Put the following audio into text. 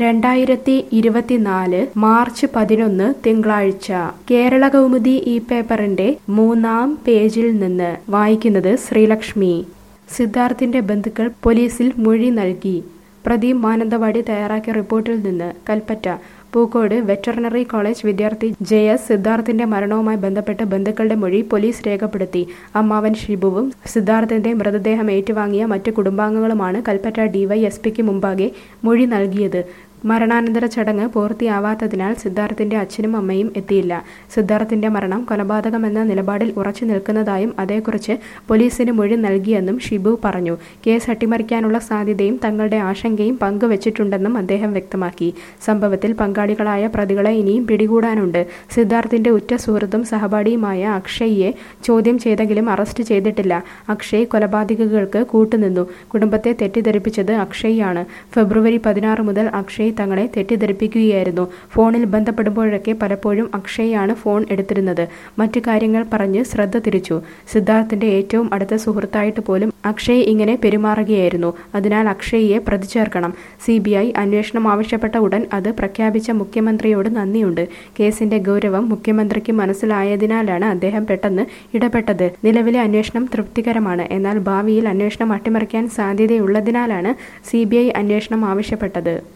രണ്ടായിരത്തി ഇരുപത്തിനാല് മാർച്ച് പതിനൊന്ന് തിങ്കളാഴ്ച കേരള കൗമുദി ഈ പേപ്പറിന്റെ മൂന്നാം പേജിൽ നിന്ന് വായിക്കുന്നത് ശ്രീലക്ഷ്മി സിദ്ധാർത്ഥിന്റെ ബന്ധുക്കൾ പോലീസിൽ മൊഴി നൽകി പ്രദീപ് മാനന്തവാടി തയ്യാറാക്കിയ റിപ്പോർട്ടിൽ നിന്ന് കൽപ്പറ്റ പൂക്കോട് വെറ്ററിനറി കോളേജ് വിദ്യാർത്ഥി ജെ എസ് സിദ്ധാർത്ഥിന്റെ മരണവുമായി ബന്ധപ്പെട്ട് ബന്ധുക്കളുടെ മൊഴി പോലീസ് രേഖപ്പെടുത്തി അമ്മാവൻ ഷിബുവും സിദ്ധാർത്ഥിന്റെ മൃതദേഹം ഏറ്റുവാങ്ങിയ മറ്റു കുടുംബാംഗങ്ങളുമാണ് കൽപ്പറ്റ ഡിവൈഎസ്പിക്ക് മുമ്പാകെ മൊഴി നൽകിയത് മരണാനന്തര ചടങ്ങ് പൂർത്തിയാവാത്തതിനാൽ സിദ്ധാർത്ഥിന്റെ അച്ഛനും അമ്മയും എത്തിയില്ല സിദ്ധാർത്ഥിന്റെ മരണം കൊലപാതകമെന്ന നിലപാടിൽ ഉറച്ചു നിൽക്കുന്നതായും അതേക്കുറിച്ച് പോലീസിന് മൊഴി നൽകിയെന്നും ഷിബു പറഞ്ഞു കേസ് അട്ടിമറിക്കാനുള്ള സാധ്യതയും തങ്ങളുടെ ആശങ്കയും പങ്കുവച്ചിട്ടുണ്ടെന്നും അദ്ദേഹം വ്യക്തമാക്കി സംഭവത്തിൽ പങ്കാളികളായ പ്രതികളെ ഇനിയും പിടികൂടാനുണ്ട് സിദ്ധാർത്ഥിന്റെ ഉറ്റ സുഹൃത്തും സഹപാഠിയുമായ അക്ഷയ്യെ ചോദ്യം ചെയ്തെങ്കിലും അറസ്റ്റ് ചെയ്തിട്ടില്ല അക്ഷയ് കൊലപാതകികൾക്ക് കൂട്ടുനിന്നു കുടുംബത്തെ തെറ്റിദ്ധരിപ്പിച്ചത് അക്ഷയ്യാണ് ഫെബ്രുവരി പതിനാറ് മുതൽ അക്ഷയ് തങ്ങളെ തെറ്റിദ്ധരിപ്പിക്കുകയായിരുന്നു ഫോണിൽ ബന്ധപ്പെടുമ്പോഴൊക്കെ പലപ്പോഴും അക്ഷയാണ് ഫോൺ എടുത്തിരുന്നത് മറ്റു കാര്യങ്ങൾ പറഞ്ഞ് ശ്രദ്ധ തിരിച്ചു സിദ്ധാർത്ഥിന്റെ ഏറ്റവും അടുത്ത സുഹൃത്തായിട്ട് പോലും അക്ഷയ് ഇങ്ങനെ പെരുമാറുകയായിരുന്നു അതിനാൽ അക്ഷയ്യെ പ്രതി ചേർക്കണം സി ബി ഐ അന്വേഷണം ആവശ്യപ്പെട്ട ഉടൻ അത് പ്രഖ്യാപിച്ച മുഖ്യമന്ത്രിയോട് നന്ദിയുണ്ട് കേസിന്റെ ഗൗരവം മുഖ്യമന്ത്രിക്ക് മനസ്സിലായതിനാലാണ് അദ്ദേഹം പെട്ടെന്ന് ഇടപെട്ടത് നിലവിലെ അന്വേഷണം തൃപ്തികരമാണ് എന്നാൽ ഭാവിയിൽ അന്വേഷണം അട്ടിമറിക്കാൻ സാധ്യതയുള്ളതിനാലാണ് സി അന്വേഷണം ആവശ്യപ്പെട്ടത്